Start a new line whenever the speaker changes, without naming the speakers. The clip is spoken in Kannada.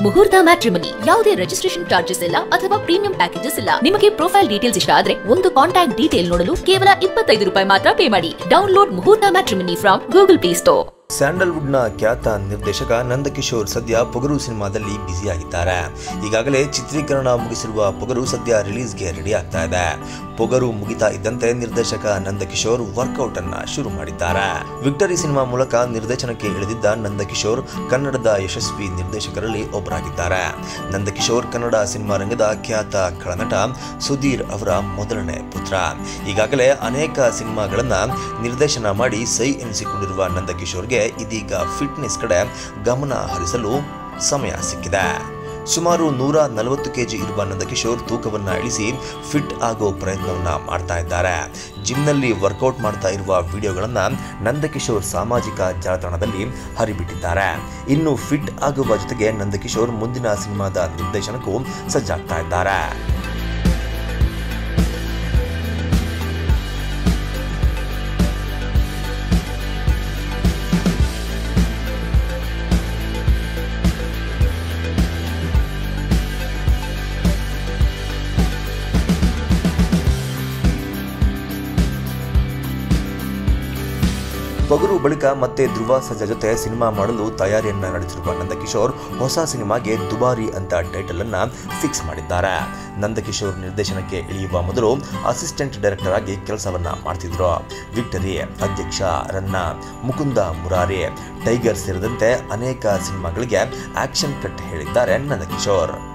ಮುಹೂರ್ತ ಮ್ಯಾಟ್ರಿಮನಿ ಯಾವುದೇ ರಿಜಿಸ್ಟ್ರೇಷನ್ ಚಾರ್ಜಸ್ ಇಲ್ಲ ಅಥವಾ ಪ್ರೀಮಿಯಂ ಪ್ಯಾಕೇಜಸ್ ಇಲ್ಲ ನಿಮಗೆ ಪ್ರೊಫೈಲ್ ಡೀಟೇಲ್ಸ್ ಇಷ್ಟ ಆದ್ರೆ ಒಂದು ಕಾಂಟ್ಯಾಕ್ಟ್ ಡೀಟೇಲ್ ನೋಡಲು ಕೇವಲ ಇಪ್ಪತ್ತೈದು ರೂಪಾಯಿ ಮಾತ್ರ ಪೇ ಮಾಡಿ download Muhurtha matrimony from Google Play Store
ಸ್ಯಾಂಡಲ್ವುಡ್ನ ಖ್ಯಾತ ನಿರ್ದೇಶಕ ನಂದಕಿಶೋರ್ ಸದ್ಯ ಪೊಗರು ಸಿನಿಮಾದಲ್ಲಿ ಬ್ಯುಸಿಯಾಗಿದ್ದಾರೆ ಈಗಾಗಲೇ ಚಿತ್ರೀಕರಣ ಮುಗಿಸಿರುವ ಪೊಗರು ಸದ್ಯ ರಿಲೀಸ್ಗೆ ರೆಡಿ ಆಗ್ತಾ ಇದೆ ಪೊಗರು ಮುಗಿತಾ ಇದ್ದಂತೆ ನಿರ್ದೇಶಕ ನಂದಕಿಶೋರ್ ವರ್ಕೌಟ್ ಅನ್ನ ಶುರು ಮಾಡಿದ್ದಾರೆ ವಿಕ್ಟರಿ ಸಿನಿಮಾ ಮೂಲಕ ನಿರ್ದೇಶನಕ್ಕೆ ಇಳಿದಿದ್ದ ನಂದಕಿಶೋರ್ ಕನ್ನಡದ ಯಶಸ್ವಿ ನಿರ್ದೇಶಕರಲ್ಲಿ ಒಬ್ಬರಾಗಿದ್ದಾರೆ ನಂದಕಿಶೋರ್ ಕನ್ನಡ ಸಿನಿಮಾ ರಂಗದ ಖ್ಯಾತ ಖಳನಟ ಸುಧೀರ್ ಅವರ ಮೊದಲನೇ ಪುತ್ರ ಈಗಾಗಲೇ ಅನೇಕ ಸಿನಿಮಾಗಳನ್ನ ನಿರ್ದೇಶನ ಮಾಡಿ ಸೈ ಎನಿಸಿಕೊಂಡಿರುವ ನಂದಕಿಶೋರ್ಗೆ ಇದೀಗ ಫಿಟ್ನೆಸ್ ಕಡೆ ಗಮನ ಹರಿಸಲು ಸಮಯ ಸಿಕ್ಕಿದೆ ಸುಮಾರು ನೂರ ನಲವತ್ತು ಕೆಜಿ ಇರುವ ನಂದಕಿಶೋರ್ ತೂಕವನ್ನ ಇಳಿಸಿ ಫಿಟ್ ಆಗೋ ಪ್ರಯತ್ನವನ್ನ ಮಾಡ್ತಾ ಇದ್ದಾರೆ ಜಿಮ್ನಲ್ಲಿ ವರ್ಕೌಟ್ ಮಾಡ್ತಾ ಇರುವ ವಿಡಿಯೋಗಳನ್ನ ನಂದಕಿಶೋರ್ ಸಾಮಾಜಿಕ ಜಾಲತಾಣದಲ್ಲಿ ಹರಿಬಿಟ್ಟಿದ್ದಾರೆ ಇನ್ನು ಫಿಟ್ ಆಗುವ ಜೊತೆಗೆ ನಂದಕಿಶೋರ್ ಮುಂದಿನ ಸಿನಿಮಾದ ನಿರ್ದೇಶನಕ್ಕೂ ಸಜ್ಜಾಗ್ತಾ ಇದ್ದಾರೆ ಪೊಗರು ಬಳಿಕ ಮತ್ತೆ ಧ್ರುವ ಸರ್ಜಾ ಜೊತೆ ಸಿನಿಮಾ ಮಾಡಲು ತಯಾರಿಯನ್ನ ನಡೆಸಿರುವ ನಂದಕಿಶೋರ್ ಹೊಸ ಸಿನಿಮಾಗೆ ದುಬಾರಿ ಅಂತ ಟೈಟಲ್ ಅನ್ನ ಫಿಕ್ಸ್ ಮಾಡಿದ್ದಾರೆ ನಂದಕಿಶೋರ್ ನಿರ್ದೇಶನಕ್ಕೆ ಇಳಿಯುವ ಮೊದಲು ಅಸಿಸ್ಟೆಂಟ್ ಡೈರೆಕ್ಟರ್ ಆಗಿ ಕೆಲಸವನ್ನ ಮಾಡ್ತಿದ್ರು ವಿಕ್ಟರಿ ಅಧ್ಯಕ್ಷ ರನ್ನ ಮುಕುಂದ ಮುರಾರಿ ಟೈಗರ್ ಸೇರಿದಂತೆ ಅನೇಕ ಸಿನಿಮಾಗಳಿಗೆ ಆಕ್ಷನ್ ಕಟ್ ಹೇಳಿದ್ದಾರೆ ನಂದಕಿಶೋರ್